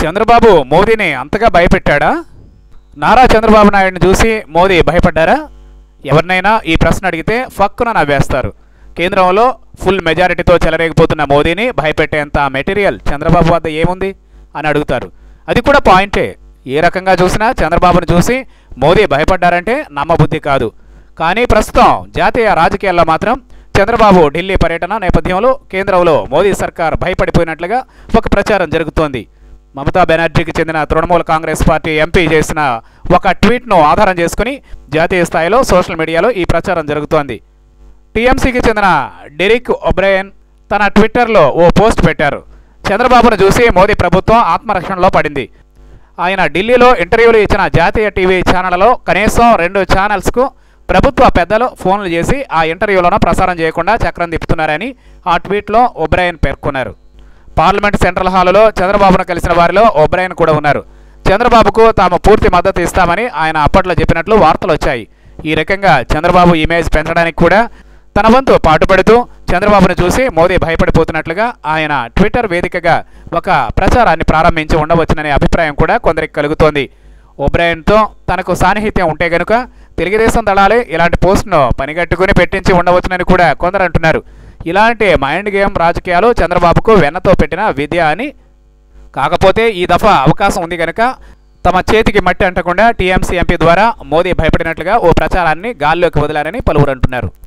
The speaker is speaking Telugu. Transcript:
చంద్రబాబు మోదీని అంతగా భయపెట్టాడా నారా చంద్రబాబు నాయుడిని చూసి మోదీ భయపడ్డారా ఎవరినైనా ఈ ప్రశ్న అడిగితే ఫక్కున నవ్వేస్తారు కేంద్రంలో ఫుల్ మెజారిటీతో చెలరేగిపోతున్న మోదీని భయపెట్టేంత మెటీరియల్ చంద్రబాబు వద్ద ఏముంది అని అడుగుతారు అది కూడా పాయింటే ఏ రకంగా చూసినా చంద్రబాబును చూసి మోదీ భయపడ్డారంటే నమ్మబుద్ధి కాదు కానీ ప్రస్తుతం జాతీయ రాజకీయాల్లో మాత్రం చంద్రబాబు ఢిల్లీ పర్యటన నేపథ్యంలో కేంద్రంలో మోదీ సర్కార్ భయపడిపోయినట్లుగా ఒక ప్రచారం జరుగుతోంది మమతా బెనర్జీకి చెందిన తృణమూల్ కాంగ్రెస్ పార్టీ ఎంపీ చేసిన ఒక ట్వీట్ను ఆధారం చేసుకుని జాతీయ స్థాయిలో సోషల్ మీడియాలో ఈ ప్రచారం జరుగుతోంది టీఎంసీకి చెందిన డెరిక్ ఒబ్రయన్ తన ట్విట్టర్లో ఓ పోస్ట్ పెట్టారు చంద్రబాబును చూసి మోదీ ప్రభుత్వం ఆత్మరక్షణలో పడింది ఆయన ఢిల్లీలో ఇంటర్వ్యూలు ఇచ్చిన జాతీయ టీవీ ఛానళ్లలో కనీసం రెండు ఛానల్స్కు ప్రభుత్వ పెద్దలు ఫోన్లు చేసి ఆ ఇంటర్వ్యూలను ప్రసారం చేయకుండా చక్రం తిప్పుతున్నారని ఆ ట్వీట్లో ఒబ్రయన్ పేర్కొన్నారు పార్లమెంట్ సెంట్రల్ హాలులో చంద్రబాబును కలిసిన వారిలో ఒబ్రయన్ కూడా ఉన్నారు చంద్రబాబుకు తాము పూర్తి మద్దతు ఇస్తామని ఆయన అప్పట్లో చెప్పినట్లు వార్తలు వచ్చాయి ఈ రకంగా చంద్రబాబు ఇమేజ్ పెంచడానికి కూడా తన వంతు పాటుపడుతూ చంద్రబాబును చూసి మోదీ భయపడిపోతున్నట్లుగా ఆయన ట్విట్టర్ వేదికగా ఒక ప్రచారాన్ని ప్రారంభించి ఉండవచ్చుననే అభిప్రాయం కూడా కొందరికి కలుగుతోంది ఒబ్రాయన్తో తనకు సాన్నిహిత్యం ఉంటే గనుక తెలుగుదేశం దళాలే ఇలాంటి పోస్ట్ను పనిగట్టుకుని పెట్టించి ఉండవచ్చునని కూడా కొందరు అంటున్నారు ఇలాంటి మైండ్ గేమ్ రాజకీయాలు చంద్రబాబుకు వెన్నతో పెట్టిన విద్య అని కాకపోతే ఈ దఫా అవకాశం ఉంది కనుక తమ చేతికి మట్టి అంటకుండా టీఎంసీ ఎంపీ ద్వారా మోదీ భయపడినట్లుగా ఓ ప్రచారాన్ని గాల్లోకి వదిలారని పలువురు అంటున్నారు